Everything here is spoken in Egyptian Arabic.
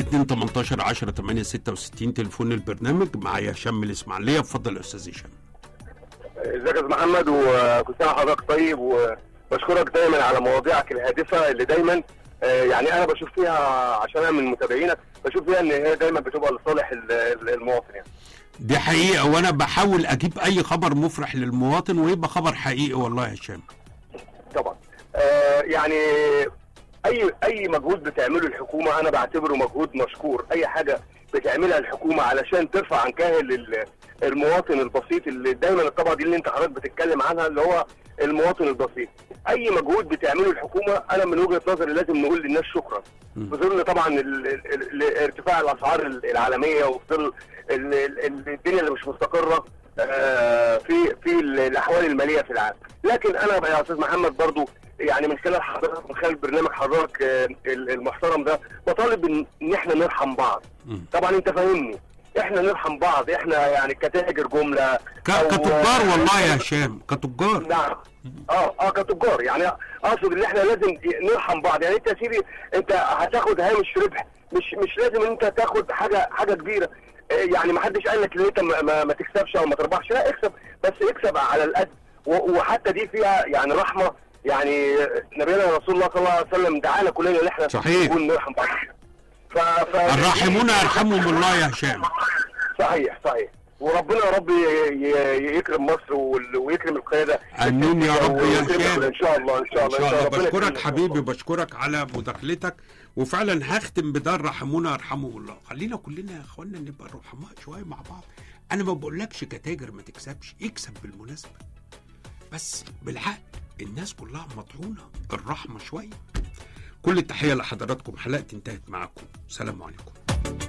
2 18 10 8 66 تليفون البرنامج معايا هشام من الاسماعيليه اتفضل يا استاذ هشام ازيك يا استاذ محمد وكل سنه وحضرتك طيب وبشكرك دايما على مواضيعك الهادفه اللي دايما آه، يعني انا بشوف فيها عشان انا من متابعينك بشوف فيها ان هي دايما بتبقى لصالح ال- ال- المواطن يعني دي حقيقه وانا بحاول اجيب اي خبر مفرح للمواطن ويبقى خبر حقيقي والله يا هشام طبعا آه، يعني اي اي مجهود بتعمله الحكومه انا بعتبره مجهود مشكور اي حاجه بتعملها الحكومه علشان ترفع عن كاهل ال- المواطن البسيط اللي دايما الطبقه دي اللي انت حضرتك بتتكلم عنها اللي هو المواطن البسيط اي مجهود بتعمله الحكومه انا من وجهه نظري لازم نقول للناس شكرا في ظل طبعا ال- ال- ال- ارتفاع الاسعار العالميه وفي ظل ال- ال- الدنيا اللي مش مستقره آه، في في الاحوال الماليه في العالم لكن انا يا استاذ محمد برضو يعني من خلال حضرتك من خلال برنامج حضرتك آه، المحترم ده بطالب ان إن احنا نرحم بعض مم. طبعا انت فاهمني احنا نرحم بعض احنا يعني كتاجر جمله ك- أو- كتجار والله يا هشام كتجار نعم اه اه كتجار يعني اقصد ان احنا لازم نرحم بعض يعني انت يا سيدي انت هتاخد هامش ربح مش مش لازم ان انت تاخد حاجه حاجه كبيره آه، يعني ما حدش قال لك ان انت ما, ما, ما تكسبش او ما تربحش لا اكسب بس اكسب على القد و- وحتى دي فيها يعني رحمه يعني نبينا رسول الله صلى الله عليه وسلم دعانا كلنا ان احنا صحيح. نكون نرحم بعض ف... ف... الراحمون يرحمهم الله يا هشام صحيح صحيح وربنا يا رب ي- ي- يكرم مصر وال- ويكرم القياده آمين يا رب يا ويكرم هشام. ان شاء الله ان شاء ان الله شاء الله ربنا بشكرك يكرمك. حبيبي بشكرك على مداخلتك وفعلا هختم بده الرحمونا يرحمهم الله خلينا كلنا يا اخوانا نبقى رحماء شويه مع بعض انا ما بقولكش كتاجر ما تكسبش اكسب بالمناسبه بس بالعقل الناس كلها مطحونه الرحمه شويه كل التحيه لحضراتكم حلقتي انتهت معاكم سلام عليكم